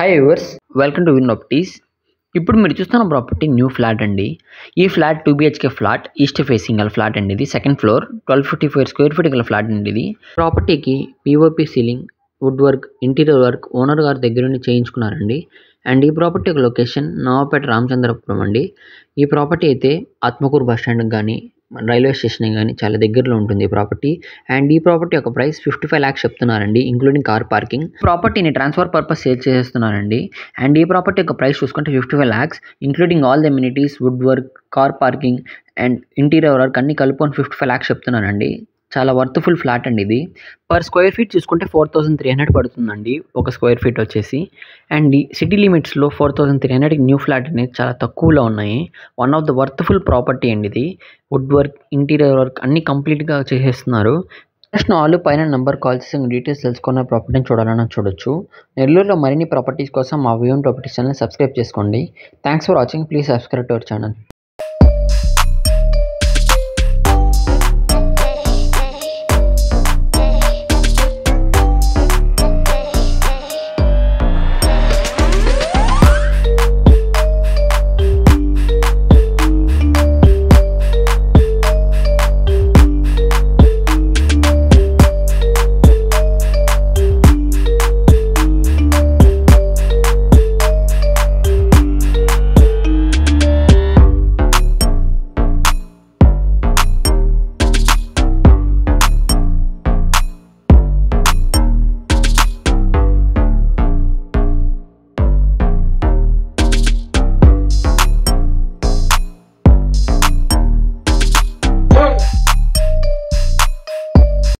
hi viewers welcome to win properties ఇప్పుడు మీరు చూస్తున్న ప్రాపర్టీ న్యూ ఫ్లాట్ అండి ఈ flat two BHK flat east facing గల ఫ్లాట్ అండి ఇది second floor twelve fifty four square feet గల ఫ్లాట్ అండి ఇది ప్రాపర్టీకి POP ceiling wood work interior work owner గారి దగ్గర నుండి చేయించుకున్నారండి అండ్ ఈ ప్రాపర్టీ యొక్క లొకేషన్ నవాపేట రామచంద్రపురం అండి ఈ ప్రాపర్టీ అయితే ఆత్మకూరు బస్ స్టాండ్కి కానీ రైల్వే స్టేషన్ కానీ చాలా దగ్గరలో ఉంటుంది ఈ ప్రాపర్టీ అండ్ ఈ ప్రాపర్టీ యొక్క ప్రైస్ ఫిఫ్టీ ఫైవ్ ల్యాక్స్ చెప్తున్నారండి ఇంక్లూడింగ్ కార్ పార్కింగ్ ప్రాపర్టీని ట్రాన్స్ఫర్ పర్పస్ సేల్ చేసేస్తున్నారండి అండ్ ఈ ప్రాపర్టీ యొక్క ప్రైస్ చూసుకుంటే fifty five lakhs including all the amenities wood work car parking and interior work అన్ని కలుపుకొని ఫిఫ్టీ ఫైవ్ ల్యాక్స్ చెప్తున్నానండి చాలా వర్త్ఫుల్ ఫ్లాట్ అండి ఇది పర్ స్క్వేర్ ఫీట్ చూసుకుంటే ఫోర్ థౌసండ్ త్రీ హండ్రెడ్ పడుతుందండి ఒక స్క్వేర్ ఫీట్ వచ్చేసి అండ్ ఈ సిటీ లిమిట్స్లో ఫోర్ థౌసండ్ త్రీ హండ్రెడ్కి న్యూ ఫ్లాట్ అనేది చాలా తక్కువలో ఉన్నాయి one of the worthful property అండి ఇది వుడ్ వర్క్ ఇంటీరియర్ వర్క్ అన్నీ కంప్లీట్గా చేసేస్తున్నారు జస్ట్ నాలుగు పైన నెంబర్ కాల్ చేసి డీటెయిల్స్ తెలుసుకున్న ప్రాపర్టీని చూడాలని చూడొచ్చు నెల్లూరులో మరిన్ని ప్రాపర్టీస్ కోసం మా వ్యూన్ ప్రాపర్టీస్ ఛానల్ సబ్స్క్రైబ్ చేసుకోండి thanks for watching please subscribe to our channel